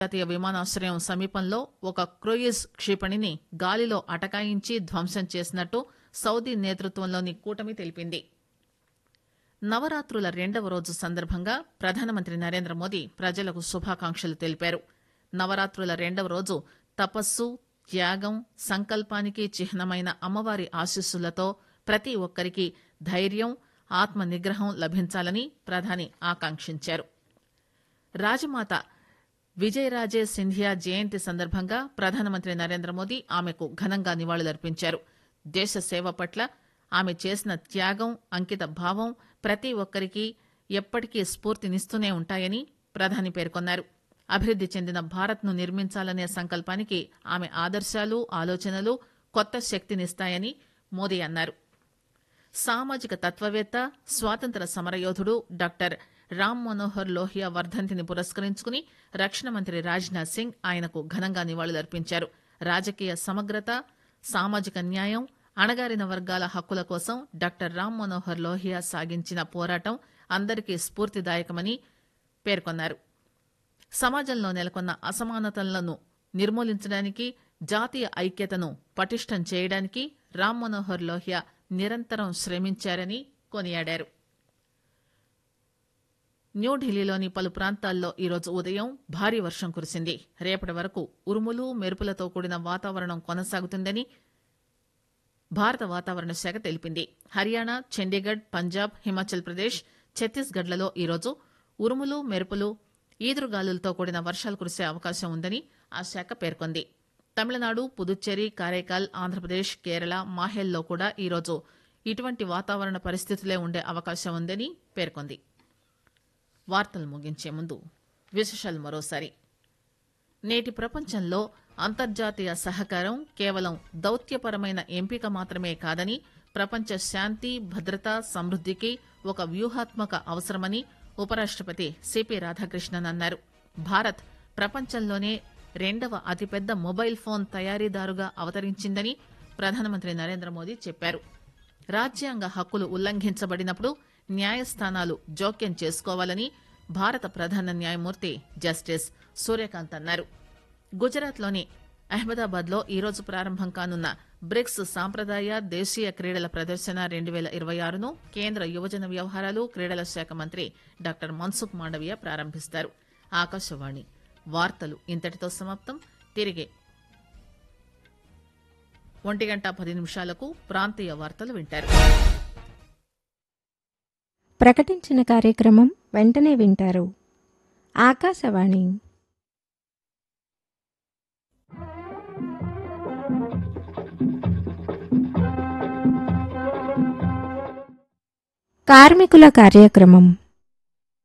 జాతీయ విమానాశ్రయం సమీపంలో ఒక క్రూయిజ్ క్షిపణిని గాలిలో అటకాయించి ధ్వంసం చేసినట్టు సౌదీ నేతృత్వంలోని కూటమి తెలిపింది నవరాత్రుల రెండవ రోజు సందర్భంగా ప్రధానమంత్రి నరేంద్ర మోదీ ప్రజలకు శుభాకాంక్షలు తెలిపారు నవరాత్రుల రెండవ రోజు తపస్సు త్యాగం సంకల్పానికి చిహ్నమైన అమ్మవారి ఆశీస్సులతో ప్రతి ఒక్కరికి ధైర్యం ఆత్మ నిగ్రహం లభించాలని ప్రధాని ఆకాంక్షించారు రాజమాత విజయరాజే సింధియా జయంతి సందర్భంగా ప్రధానమంత్రి నరేంద్ర మోదీ ఆమెకు ఘనంగా నివాళులర్పించారు దేశ సేవ పట్ల ఆమె చేసిన త్యాగం అంకిత భావం ప్రతి ఒక్కరికి ఎప్పటికీ స్ఫూర్తినిస్తూనే ఉంటాయని ప్రధాని పేర్కొన్నారు అభివృద్ది చెందిన భారత్ ను నిర్మించాలనే సంకల్పానికి ఆమె ఆదర్శాలు ఆలోచనలు కొత్త శక్తినిస్తాయని మోదీ అన్నారు సామాజిక తత్వవేత్త స్వాతంత్ర సమరయోధుడు డాక్టర్ రామ్ మనోహర్ లోహియా వర్ధంతిని పురస్కరించుకుని రక్షణ మంత్రి రాజ్నాథ్ సింగ్ ఆయనకు ఘనంగా నివాళులర్పించారు రాజకీయ సమగ్రత సామాజిక న్యాయం అణగారిన వర్గాల హక్కుల కోసం డాక్టర్ రామ్ మనోహర్ లోహియా సాగించిన పోరాటం అందరికీ స్ఫూర్తిదాయకమని పేర్కొన్నారు సమాజంలో నెలకొన్న అసమానతలను నిర్మూలించడానికి జాతీయ ఐక్యతను పటిష్టం చేయడానికి రామ్ మనోహర్ లోహియా నిరంతరం శ్రమించారని కొనియాడారు న్యూఢిల్లీలోని పలు ప్రాంతాల్లో ఈరోజు ఉదయం భారీ వర్షం కురిసింది రేపటి వరకు ఉరుములు మెరుపులతో కూడిన వాతావరణం కొనసాగుతుందని భారత వాతావరణ శాఖ తెలిపింది హర్యానా చండీగఢ్ పంజాబ్ హిమాచల్ ప్రదేశ్ ఛత్తీస్గఢ్లలో ఈరోజు ఉరుములు మెరుపులు ఈదురుగాలులతో కూడిన వర్షాలు కురిసే అవకాశం ఉందని ఆ శాఖ పేర్కొంది తమిళనాడు పుదుచ్చేరి కారైకాల్ ఆంధ్రప్రదేశ్ కేరళ మాహేల్లో కూడా ఈరోజు ఇటువంటి వాతావరణ పరిస్థితులే ఉండే అవకాశం ఉందని పేర్కొంది వార్తలు ముగించే ముందు విశేషాలు మరోసారి నేటి ప్రపంచంలో అంతర్జాతీయ సహకారం కేవలం దౌత్యపరమైన ఎంపిక మాత్రమే కాదని ప్రపంచ శాంతి భద్రత సమృద్దికి ఒక వ్యూహాత్మక అవసరమని ఉపరాష్టపతి సిపి రాధాకృష్ణన్ అన్నారు భారత్ ప్రపంచంలోనే రెండవ అతిపెద్ద మొబైల్ ఫోన్ తయారీదారుగా అవతరించిందని ప్రధానమంత్రి నరేంద్ర మోదీ చెప్పారు రాజ్యాంగ హక్కులు ఉల్లంఘించబడినప్పుడు న్యాయస్థానాలు జోక్యం చేసుకోవాలని భారత ప్రధాన న్యాయమూర్తి జస్టిస్ సూర్యకాంత్ అన్నారు గుజరాత్లోని అహ్మదాబాద్లో ఈరోజు ప్రారంభం కానున్న బ్రిక్స్ సాంప్రదాయ దేశీయ క్రీడల ప్రదర్శన రెండు వేల ఇరవై ఆరును కేంద్ర యువజన వ్యవహారాలు క్రీడల శాఖ మంత్రి డాక్టర్ మన్సుఖ్ మాండవీయ ప్రారంభిస్తారు ఆకాశవాణి వార్తలు ఇంతటితో సమాప్తం తిరిగి ఒంటి గంట పది నిమిషాలకు ప్రాంతీయ వార్తలు వింటారు ప్రకటించిన కార్యక్రమం వెంటనే వింటారు ఆకాశవాణి కార్మికుల కార్యక్రమం